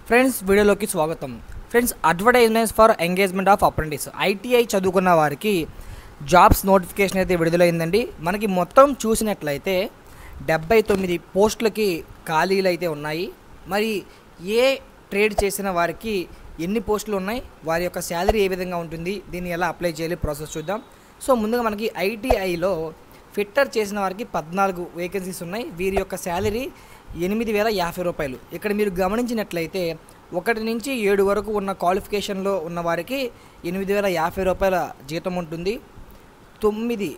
friends వీడియోలోకి స్వాగతం friends advertisements for engagement of apprentice ITI చదువుకున్న వారికి జాబ్స్ నోటిఫికేషన్ అయితే విడుదలైందండి మనకి మొత్తం చూసినట్లయితే డెబ్బై తొమ్మిది పోస్టులకి ఖాళీలు అయితే ఉన్నాయి మరి ఏ ట్రేడ్ చేసిన వారికి ఎన్ని పోస్టులు ఉన్నాయి వారి యొక్క శాలరీ ఏ విధంగా ఉంటుంది దీన్ని ఎలా అప్లై చేయాలి ప్రాసెస్ చూద్దాం సో ముందుగా మనకి ఐటీఐలో ఫిట్టర్ చేసిన వారికి పద్నాలుగు వేకెన్సీస్ ఉన్నాయి వీరి యొక్క శాలరీ ఎనిమిది వేల యాభై రూపాయలు ఇక్కడ మీరు గమనించినట్లయితే ఒకటి నుంచి ఏడు వరకు ఉన్న క్వాలిఫికేషన్లో ఉన్న వారికి ఎనిమిది వేల యాభై రూపాయల జీతం ఉంటుంది తొమ్మిది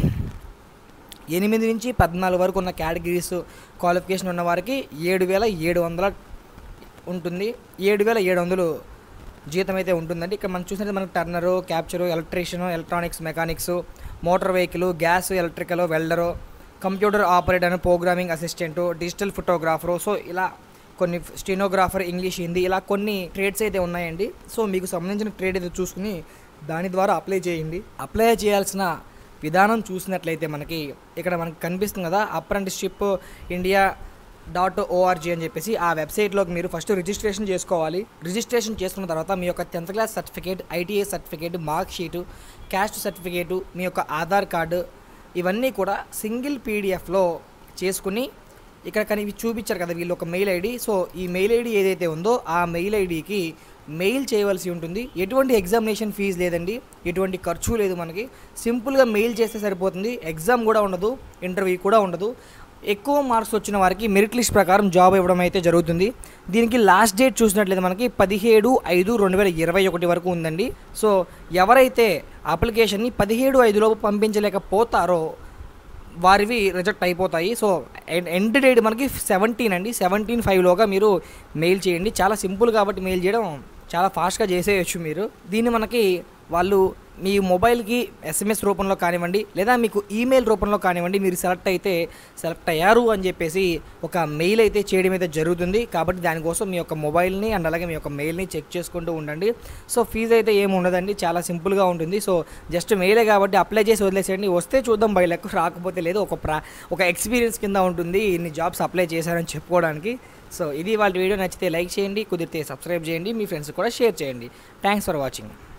ఎనిమిది నుంచి పద్నాలుగు వరకు ఉన్న కేటగిరీస్ క్వాలిఫికేషన్ ఉన్న వారికి ఏడు వేల ఏడు వందల ఉంటుంది ఏడు వేల ఏడు వందలు జీతం అయితే ఉంటుందండి ఇక్కడ మనం చూసినట్టు మనకు turner capture electrician electronics mechanics motor vehicle gas electrical welder computer operator programming assistant digital photographer so ఇలా కొన్ని స్టెనోగ్రాఫర్ ఇంగ్లీష్ హిందీ ఇలా కొన్ని ట్రేడ్స్ అయితే ఉన్నాయండి సో మీకు సంబంధించిన ట్రేడ్ అయితే చూసుకుని దాని ద్వారా అప్లై చేయండి అప్లై చేయాల్సిన విధానం చూసినట్లయితే మనకి ఇక్కడ మనకి కనిపిస్తుంది కదా అప్రెంటిస్షిప్ ఇండియా డాట్ ఓఆర్జీ అని చెప్పేసి ఆ వెబ్సైట్లోకి మీరు ఫస్ట్ రిజిస్ట్రేషన్ చేసుకోవాలి రిజిస్ట్రేషన్ చేసుకున్న తర్వాత మీ యొక్క tenth class certificate ITI certificate mark sheet caste certificate మీ యొక్క ఆధార్ కార్డు ఇవన్నీ కూడా సింగిల్ పీడిఎఫ్లో చేసుకుని ఇక్కడ కానీ ఇవి చూపించారు కదా వీళ్ళు ఒక మెయిల్ ఐడి సో ఈ మెయిల్ ఐడి ఏదైతే ఉందో ఆ మెయిల్ ఐడికి మెయిల్ చేయవలసి ఉంటుంది ఎటువంటి ఎగ్జామినేషన్ ఫీజు లేదండి ఎటువంటి ఖర్చు లేదు మనకి సింపుల్గా మెయిల్ చేస్తే సరిపోతుంది ఎగ్జామ్ కూడా ఉండదు ఇంటర్వ్యూ కూడా ఉండదు ఎక్కువ మార్క్స్ వచ్చిన వారికి మెరిట్ లిస్ట్ ప్రకారం జాబ్ ఇవ్వడం అయితే జరుగుతుంది దీనికి లాస్ట్ డేట్ చూసినట్లయితే మనకి పదిహేడు ఐదు రెండు వేల ఇరవై ఒకటి వరకు ఉందండి సో ఎవరైతే అప్లికేషన్ని పదిహేడు ఐదులోపు పంపించలేకపోతారో వారివి రిజెక్ట్ అయిపోతాయి సో ఎండ్ డేట్ మనకి సెవెంటీన్ అండి సెవెంటీన్ ఫైవ్లోగా మీరు మెయిల్ చేయండి చాలా సింపుల్ కాబట్టి మెయిల్ చేయడం చాలా ఫాస్ట్గా చేసేయచ్చు మీరు దీన్ని మనకి వాళ్ళు మీ మొబైల్కి ఎస్ఎంఎస్ రూపంలో కానివ్వండి లేదా మీకు ఈమెయిల్ రూపంలో కానివ్వండి మీరు సెలెక్ట్ అయితే సెలెక్ట్ అయ్యారు అని చెప్పేసి ఒక మెయిల్ అయితే చేయడం అయితే జరుగుతుంది కాబట్టి దానికోసం మీ యొక్క మొబైల్ని అండ్ అలాగే మీ యొక్క మెయిల్ని చెక్ చేసుకుంటూ ఉండండి సో ఫీజు అయితే ఏమి ఉండదండి చాలా సింపుల్గా ఉంటుంది సో జస్ట్ మెయిలే కాబట్టి అప్లై చేసి వదిలేసేయండి వస్తే చూద్దాం బై లెక్క రాకపోతే లేదు ఒక ప్రా ఒక ఎక్స్పీరియన్స్ కింద ఉంటుంది ఇన్ని జాబ్స్ అప్లై చేశారని చెప్పుకోవడానికి సో ఇది వాళ్ళ వీడియో నచ్చితే లైక్ చేయండి కుదిరితే సబ్స్క్రైబ్ చేయండి మీ ఫ్రెండ్స్ కూడా షేర్ చేయండి థ్యాంక్స్ ఫర్ వాచింగ్